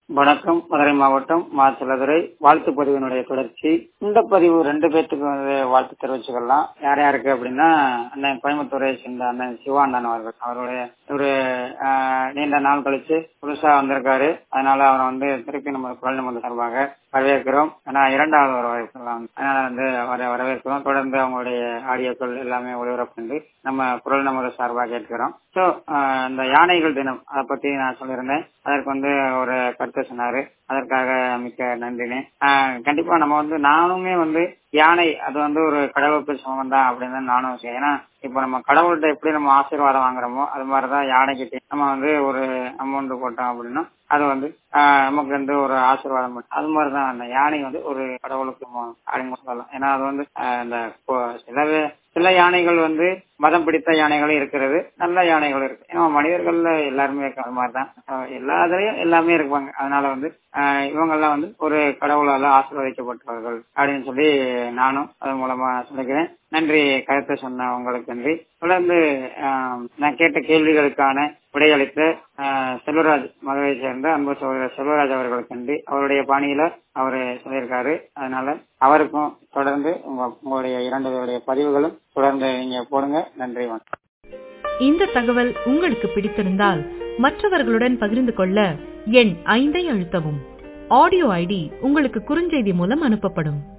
வணக்கம் மதுரை மாவட்டம் மாச்சலதுரை வாழ்த்து பதிவினுடைய தொடர்ச்சி இந்த பதிவு ரெண்டு பேர்த்துக்கு வந்து வாழ்த்து தெரிவிச்சுக்கலாம் யார் யாருக்கு அப்படின்னா அண்ணன் கோயம்புத்தூரை சேர்ந்த அண்ணன் சிவானந்தன் அவர்கள் அவருடைய ஒரு ஆஹ், நீண்ட நாள் கழிச்சு புதுசா வந்திருக்காரு அதனால அவரை வந்து திருப்பி நம்ம குரல் நமது சார்பாக வரவேற்கிறோம் ஏன்னா இரண்டாவது ஒரு வரவேற்கலாம் அதனால வந்து அவரை வரவேற்கிறோம் தொடர்ந்து அவங்களுடைய ஆடியோக்கள் எல்லாமே ஒளிபரப்பு நம்ம குரல் நமது சார்பாக கேட்கிறோம் ஸோ இந்த யானைகள் தினம் அதை பத்தி நான் சொல்லியிருந்தேன் அதற்கு வந்து ஒரு கருத்து சொன்னாரு அதற்காக மிக்க நன்றினே ஆஹ் கண்டிப்பா நம்ம வந்து நானுமே வந்து யானை அது வந்து ஒரு கடவுளுக்கு சமம் தான் அப்படின்னு தான் நானும் செய்ய- ஏன்னா இப்ப நம்ம கடவுள்கிட்ட எப்படி நம்ம ஆசீர்வாதம் வாங்குறோமோ அது மாதிரிதான் யானைக்கிட்ட நம்ம வந்து ஒரு அமௌண்ட் போட்டோம் அப்படின்னா அது வந்து ஆஹ் நமக்கு வந்து ஒரு ஆசீர்வாதம் பண்ணும். அது மாதிரிதான் அந்த யானை வந்து ஒரு கடவுளுக்கு சமம் அப்படின்னு சொல்லலாம் ஏன்னா அது வந்து ஆஹ் இந்த கொ- சில வே- சில யானைகள் வந்து மதம் பிடித்த யானைகளும் இருக்கிறது நல்ல யானைகளும் இருக்கு ஏன்னா மனிதர்கள்ல எல்லாருமே இருக்கிற மாதிரி தான் எல்லாத்துலயும் எல்லாமே இருப்பாங்க அதனால வந்து ஆஹ் இவங்கெல்லாம் வந்து ஒரு கடவுளால ஆசீர்வதிக்கப்பட்டவர்கள் அப்படின்னு சொல்லி நானும் அது மூலமா சொல்லிக்கிறேன் நன்றி கருத்தை சொன்ன உங்களுக்கு நன்றி தொடர்ந்து ஆஹ் நான் கேட்ட கேள்விகளுக்கான விடையளித்த ஆஹ் செல்வராஜ் மதுரையை சேர்ந்த அன்பு சகோதரர் செல்வராஜ் அவர்களுக்கு நன்றி அவருடைய பாணியில அவரு சொல்லியிருக்காரு அதனால அவருக்கும் தொடர்ந்து உங்க உங்களுடைய இரண்டு பேருடைய பதிவுகளும் தொடர்ந்து நீங்க போடுங்க நன்றி வணக்கம் இந்த தகவல் உங்களுக்கு பிடித்திருந்தால் மற்றவர்களுடன் பகிர்ந்து கொள்ள எண் ஐந்தை அழுத்தவும் ஆடியோ ஐடி உங்களுக்கு குறுஞ்செய்தி மூலம் அனுப்பப்படும்